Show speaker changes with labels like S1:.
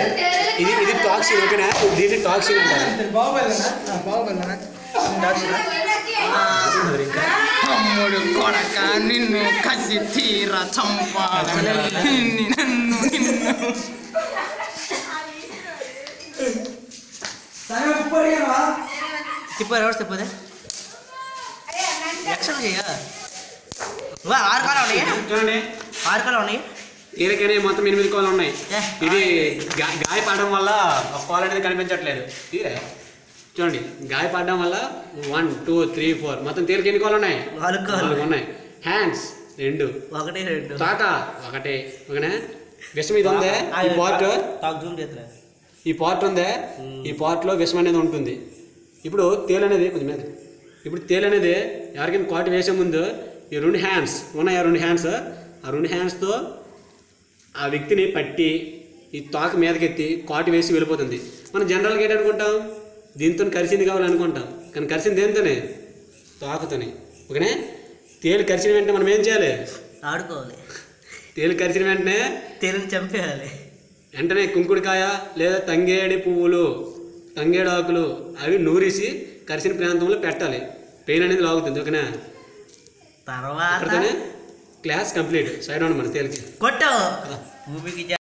S1: ఇది ఇది టాక్సిన్ ఓకేనా దీన్ని టాక్సిన్ అంటారు
S2: బాగుపడలేనా బాగుపడలేనా
S3: తమ్ముడు కొడక నిన్ను కసి తీర చంపాలని నన్ను నిన్ను
S4: తిప్పారు ఎవరు తిప్పదే ఎక్షన్ చెయ్య వా ఆరు కాలం ఉన్నాయి
S1: చూడండి
S4: ఆరు కాలం ఉన్నాయి
S1: దీనికనే మొత్తం ఎనిమిది కోళ్ళు ఉన్నాయి
S4: ఏ.
S1: ఇది గా- గాయపడడం వల్ల ఒక కోల్ అనేది కనిపించట్లేదు తీరే చూడండి గాయపడడం వల్ల వన్ టూ త్రీ ఫోర్ మొత్తం తేలిక ఎన్ని కోళ్ళు ఉన్నాయి
S4: నాలుగు కాళ్ళు.
S1: నాలుగు ఉన్నాయి హ్యాండ్స్ రెండు
S4: ఒకటి రెండు
S1: తాక ఒకటే ఓకేనా విషం ఇది ఉందే ఈ పార్ట్
S4: తాకు జూమ్ చేతులే
S1: ఈ పార్ట్ ఉందే ఈ పార్ట్లో విషం అనేది ఉంటుంది ఇప్పుడు తేలు అనేది కొంచెం మీద ఇప్పుడు తేలు అనేది ఎవరికైనా కాటు వేసే ముందు ఈ రెండు హ్యాండ్స్ ఉన్నాయి ఆ రెండు హ్యాండ్స్ ఆ రెండు హ్యాండ్స్తో ఆ వ్యక్తిని పట్టి ఈ తోక మీదకెత్తి కాటు వేసి వెళ్ళిపోతుంది మనం జనరల్గా ఏంటనుకుంటాం దీంతో కరిచింది కావాలనుకుంటాం కానీ కరిచింది దేంతోనే తోకతోనే ఓకేనే తేలు కరిచిన వెంటనే మనం ఏం చేయాలి
S4: ఆడుకోవాలి
S1: తేలు కరిచిన వెంటనే
S4: తేలిని చంపేయాలి
S1: వెంటనే కుంకుడికాయ లేదా తంగేడి పువ్వులు తంగేడు ఆకులు అవి నూరేసి కరిసిన ప్రాంతంలో పెట్టాలి పెయిన్ అనేది లాగుతుంది ఓకేనా
S4: తర్వాత
S1: అక్కడితోనే క్లాస్ కంప్లీట్ సైడ్ ఉండి మన తేలికి
S4: కొట్టావు మూవీకి